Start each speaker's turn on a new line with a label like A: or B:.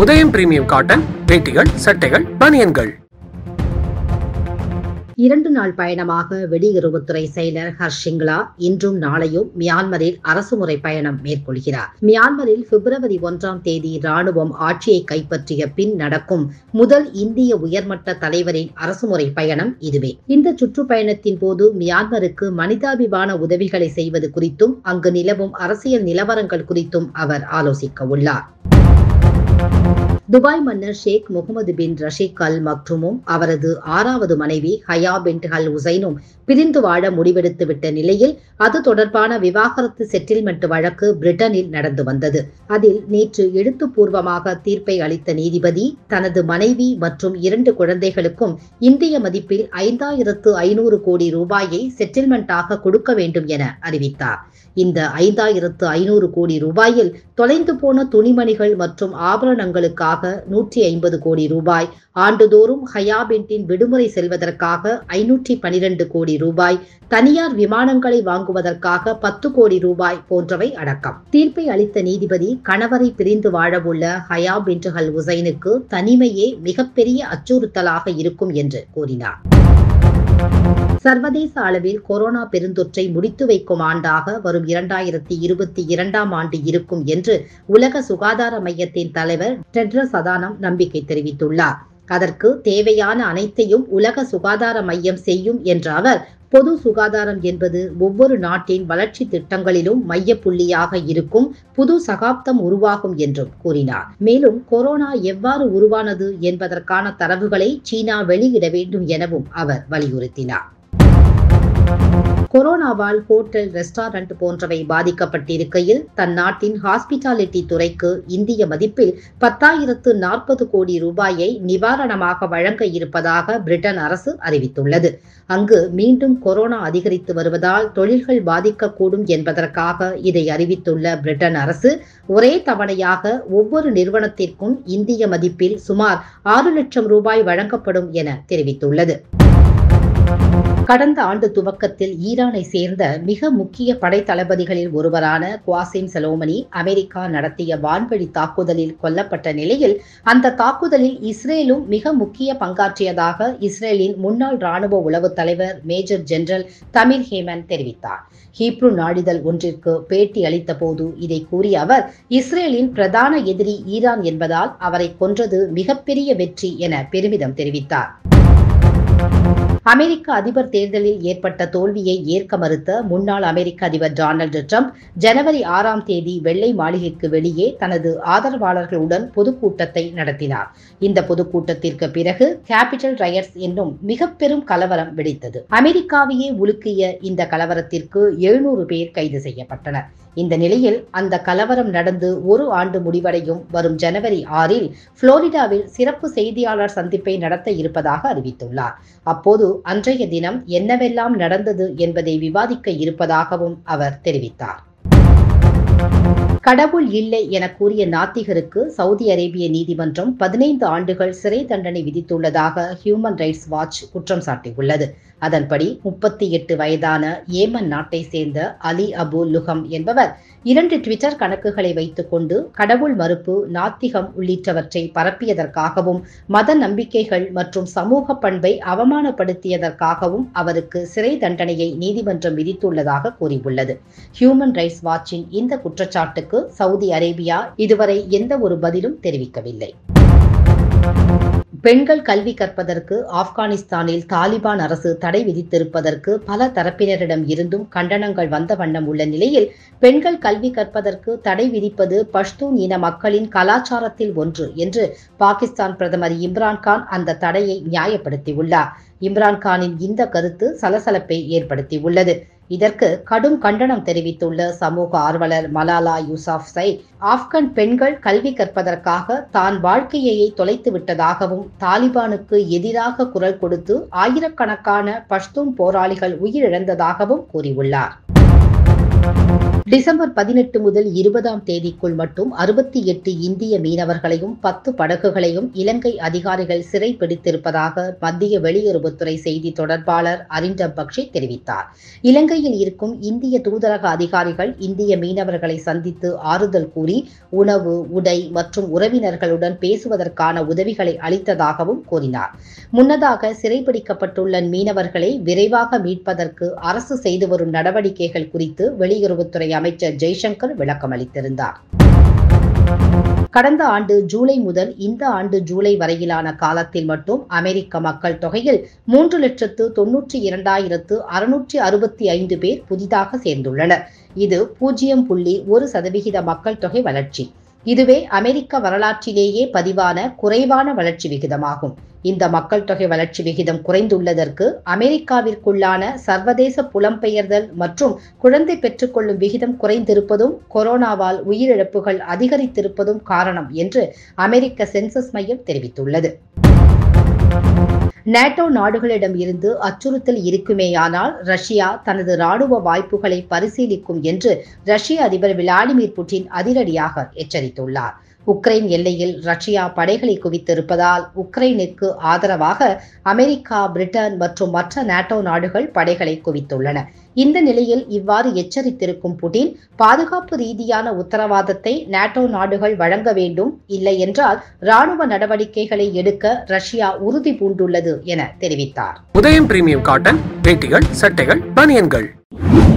A: உதயம் premium cotton வேட்டிகள் சட்டைகள் பனியன்கள்
B: இரண்டு நாள் பயணமாக வெளியுறவுத்துறை செயலர் ஹர்ஷிங்லா இன்றும் நாளையும் மியான்மரில் அரசுமுறை பயணம் மேற்கொள்கிறார் மியான்மரில் பிப்ரவரி ஒன்றாம் தேதி ராணுவம் ஆட்சியை கைப்பற்றிய பின் நடக்கும் முதல் இந்திய உயர்மட்ட தலைவரின் அரசுமுறை பயணம் இதுவே இந்த சுற்றுப்பயணத்தின் போது மியான்மருக்கு மனிதாபிமான உதவிகளை செய்வது குறித்தும் அங்கு நிலவும் அரசியல் நிலவரங்கள் குறித்தும் அவர் ஆலோசிக்க உள்ளார் துபாய் மன்னர் ஷேக் முகமது பின் ரஷீக் அல் மக்ரூமும் அவரது ஆறாவது மனைவி ஹயா பின் அல் உசைனும் பிரிந்து வாழ முடிவெடுத்து விட்ட நிலையில் அது தொடர்பான விவாகரத்து செட்டில்மெண்ட் வழக்கு பிரிட்டனில் நடந்து வந்தது அதில் நேற்று எழுத்துப்பூர்வமாக தீர்ப்பை அளித்த நீதிபதி தனது மனைவி மற்றும் இரண்டு குழந்தைகளுக்கும் இந்திய மதிப்பில் ஐந்தாயிரத்து ஐநூறு கோடி ரூபாயை செட்டில்மெண்டாக கொடுக்க வேண்டும் என அறிவித்தார் இந்த ஐந்தாயிரத்து ஐநூறு கோடி ரூபாயில் தொலைந்து போன துணிமணிகள் மற்றும் ஆபரணங்களுக்காக நூற்றி ஐம்பது கோடி ரூபாய் ஆண்டுதோறும் ஹயாபென்டின் விடுமுறை செல்வதற்காக ஐநூற்றி பனிரெண்டு கோடி ரூபாய் தனியார் விமானங்களை வாங்குவதற்காக பத்து கோடி ரூபாய் போன்றவை அடக்கம் தீர்ப்பை அளித்த நீதிபதி கணவரை பிரிந்து வாழவுள்ள ஹயா பின் ஹல் உசைனுக்கு தனிமையே மிகப்பெரிய அச்சுறுத்தலாக இருக்கும் என்று கூறினார் சர்வதேச அளவில் கொரோனா பெருந்தொற்றை முடித்து வைக்கும் ஆண்டாக வரும் இரண்டாயிரத்தி இருபத்தி இரண்டாம் ஆண்டு இருக்கும் என்று உலக சுகாதார மையத்தின் தலைவர் டெட்ரஸ் அதானம் நம்பிக்கை தெரிவித்துள்ளார் அதற்கு தேவையான அனைத்தையும் உலக சுகாதார மையம் செய்யும் என்ற அவர் பொது சுகாதாரம் என்பது ஒவ்வொரு நாட்டின் வளர்ச்சி திட்டங்களிலும் மைய புள்ளியாக இருக்கும் புது சகாப்தம் உருவாகும் என்றும் கூறினார் மேலும் கொரோனா எவ்வாறு உருவானது என்பதற்கான தரவுகளை சீனா வெளியிட வேண்டும் எனவும் அவர் வலியுறுத்தினார் கொரோனாவால் ஹோட்டல் ரெஸ்டாரண்ட் போன்றவை பாதிக்கப்பட்டிருக்கையில் தன் நாட்டின் ஹாஸ்பிட்டாலிட்டி துறைக்கு இந்திய மதிப்பில் பத்தாயிரத்து நாற்பது கோடி ரூபாயை நிவாரணமாக வழங்க இருப்பதாக பிரிட்டன் அரசு அறிவித்துள்ளது அங்கு மீண்டும் கொரோனா அதிகரித்து வருவதால் தொழில்கள் பாதிக்கக்கூடும் என்பதற்காக இதை அறிவித்துள்ள பிரிட்டன் அரசு ஒரே தவணையாக ஒவ்வொரு நிறுவனத்திற்கும் இந்திய மதிப்பில் சுமார் ஆறு லட்சம் ரூபாய் வழங்கப்படும் என தெரிவித்துள்ளது கடந்த ஆண்டு துவக்கத்தில் ஈரானை சேர்ந்த மிக முக்கிய படை தளபதிகளில் ஒருவரான குவாசிம் சலோமனி அமெரிக்கா நடத்திய வான்வழி தாக்குதலில் கொல்லப்பட்ட நிலையில் அந்த தாக்குதலில் இஸ்ரேலும் மிக முக்கிய பங்காற்றியதாக இஸ்ரேலின் முன்னாள் ராணுவ உளவு தலைவர் மேஜர் ஜெனரல் தமிர் ஹேமன் தெரிவித்தார் ஹீப்ரு நாளிதழ் ஒன்றிற்கு பேட்டி அளித்த போது இதை கூறிய அவர் இஸ்ரேலின் பிரதான எதிரி ஈரான் என்பதால் அவரை கொன்றது மிகப்பெரிய வெற்றி என பெருமிதம் தெரிவித்தார் அமெரிக்க அதிபர் தேர்தலில் ஏற்பட்ட தோல்வியை ஏற்க மறுத்த முன்னாள் அமெரிக்க அதிபர் டொனால்டு ட்ரம்ப் ஜனவரி ஆறாம் தேதி வெள்ளை மாளிகைக்கு வெளியே தனது ஆதரவாளர்களுடன் பொதுக்கூட்டத்தை நடத்தினார் இந்த பொதுக்கூட்டத்திற்கு பிறகு கேபிட்டல் ரயட்ஸ் என்னும் மிக பெரும் கலவரம் வெடித்தது அமெரிக்காவையே உலுக்கிய இந்த கலவரத்திற்கு எழுநூறு பேர் கைது செய்யப்பட்டனர் இந்த நிலையில் அந்த கலவரம் நடந்து ஒரு ஆண்டு முடிவடையும் வரும் ஜனவரி ஆறில் புளோரிடாவில் சிறப்பு செய்தியாளர் சந்திப்பை நடத்த இருப்பதாக அறிவித்துள்ளார் அப்போது அன்றைய தினம் என்னவெல்லாம் நடந்தது என்பதை விவாதிக்க இருப்பதாகவும் அவர் தெரிவித்தார் கடவுள் இல்லை என கூறிய நாத்திகருக்கு சவுதி அரேபிய நீதிமன்றம் பதினைந்து ஆண்டுகள் சிறை தண்டனை விதித்துள்ளதாக ஹியூமன் ரைட்ஸ் வாட்ச் குற்றம் சாட்டியுள்ளது அதன்படி முப்பத்தி எட்டு வயதான ஏமன் நாட்டை சேர்ந்த அலி அபு லுகம் என்பவர் இரண்டு ட்விட்டர் கணக்குகளை வைத்துக்கொண்டு கடவுள் மறுப்பு நாத்திகம் உள்ளிட்டவற்றை பரப்பியதற்காகவும் மத நம்பிக்கைகள் மற்றும் சமூக பண்பை அவமானப்படுத்தியதற்காகவும் அவருக்கு சிறை தண்டனையை நீதிமன்றம் விதித்துள்ளதாக கூறியுள்ளது ஹியூமன் ரைட்ஸ் வாட்சின் இந்த குற்றச்சாட்டுக்கு சவுதி அரேபியா இதுவரை எந்த ஒரு பதிலும் தெரிவிக்கவில்லை பெண்கள் கல்வி கற்பதற்கு ஆப்கானிஸ்தானில் தாலிபான் அரசு தடை விதித்திருப்பதற்கு பல தரப்பினரிடம் இருந்தும் கண்டனங்கள் வந்த வண்ணம் உள்ள நிலையில் பெண்கள் கல்வி கற்பதற்கு தடை விதிப்பது பஷ்தூன் இன மக்களின் கலாச்சாரத்தில் ஒன்று என்று பாகிஸ்தான் பிரதமர் இம்ரான்கான் அந்த தடையை நியாயப்படுத்தியுள்ளார் இம்ரான்கானின் இந்த கருத்து சலசலப்பை ஏற்படுத்தியுள்ளது இதற்கு கடும் கண்டனம் தெரிவித்துள்ள சமூக ஆர்வலர் மலாலா யூசாப்சை ஆப்கன் பெண்கள் கல்வி கற்பதற்காக தான் வாழ்க்கையை தொலைத்து விட்டதாகவும் தாலிபானுக்கு எதிராக குரல் கொடுத்து ஆயிரக்கணக்கான பஷ்தூன் போராளிகள் உயிரிழந்ததாகவும் கூறியுள்ளார் டிசம்பர் பதினெட்டு முதல் இருபதாம் தேதிக்குள் மட்டும் அறுபத்தி எட்டு இந்திய மீனவர்களையும் பத்து படகுகளையும் இலங்கை அதிகாரிகள் சிறை பிடித்திருப்பதாக மத்திய வெளியுறவுத்துறை செய்தி தொடர்பாளர் அரிண்டம் பக்ஷி தெரிவித்தார் இலங்கையில் இருக்கும் இந்திய தூதரக அதிகாரிகள் இந்திய மீனவர்களை சந்தித்து ஆறுதல் கூறி உணவு உடை மற்றும் உறவினர்களுடன் பேசுவதற்கான உதவிகளை அளித்ததாகவும் கூறினார் முன்னதாக சிறைபிடிக்கப்பட்டுள்ள மீனவர்களை விரைவாக மீட்பதற்கு அரசு செய்து வரும் நடவடிக்கைகள் குறித்து வெளியுறவுத்துறை அமைச்சர் ஜெய்சங்கர் விளக்கமளித்திருந்தார் கடந்த ஆண்டு ஜூலை முதல் இந்த ஆண்டு ஜூலை வரையிலான காலத்தில் மட்டும் அமெரிக்க மக்கள் தொகையில் மூன்று லட்சத்து தொன்னூற்றி இரண்டாயிரத்து அறுநூற்றி அறுபத்தி ஐந்து பேர் புதிதாக சேர்ந்துள்ளனர் இது பூஜ்ஜியம் புள்ளி ஒரு சதவிகித மக்கள் தொகை வளர்ச்சி இதுவே அமெரிக்க வரலாற்றிலேயே பதிவான குறைவான வளர்ச்சி விகிதமாகும் இந்த மக்கள் தொகை வளர்ச்சி விகிதம் குறைந்துள்ளதற்கு அமெரிக்காவிற்குள்ளான சர்வதேச புலம்பெயர்தல் மற்றும் குழந்தை பெற்றுக்கொள்ளும் விகிதம் குறைந்திருப்பதும் கொரோனாவால் உயிரிழப்புகள் அதிகரித்திருப்பதும் காரணம் என்று அமெரிக்க சென்சஸ் மையம் தெரிவித்துள்ளது நேட்டோ நாடுகளிடம் இருந்து அச்சுறுத்தல் இருக்குமேயானால் ரஷ்யா தனது ராணுவ வாய்ப்புகளை பரிசீலிக்கும் என்று ரஷ்ய அதிபர் விளாடிமிர் புட்டின் அதிரடியாக எச்சரித்துள்ளார் உக்ரைன் எல்லையில் ரஷ்யா படைகளை குவித்திருப்பதால் உக்ரைனுக்கு ஆதரவாக அமெரிக்கா பிரிட்டன் மற்றும் மற்ற நேட்டோ நாடுகள் படைகளை குவித்துள்ளன இந்த நிலையில் இவ்வாறு எச்சரித்திருக்கும் புட்டின் பாதுகாப்பு ரீதியான உத்தரவாதத்தை நேட்டோ நாடுகள் வழங்க வேண்டும் இல்லை என்றால் ராணுவ நடவடிக்கைகளை எடுக்க ரஷ்யா உறுதி பூண்டுள்ளது என தெரிவித்தார்
A: உதயம் பிரீமியம் காட்டன் வேட்டிகள் சட்டைகள் பனியன்கள்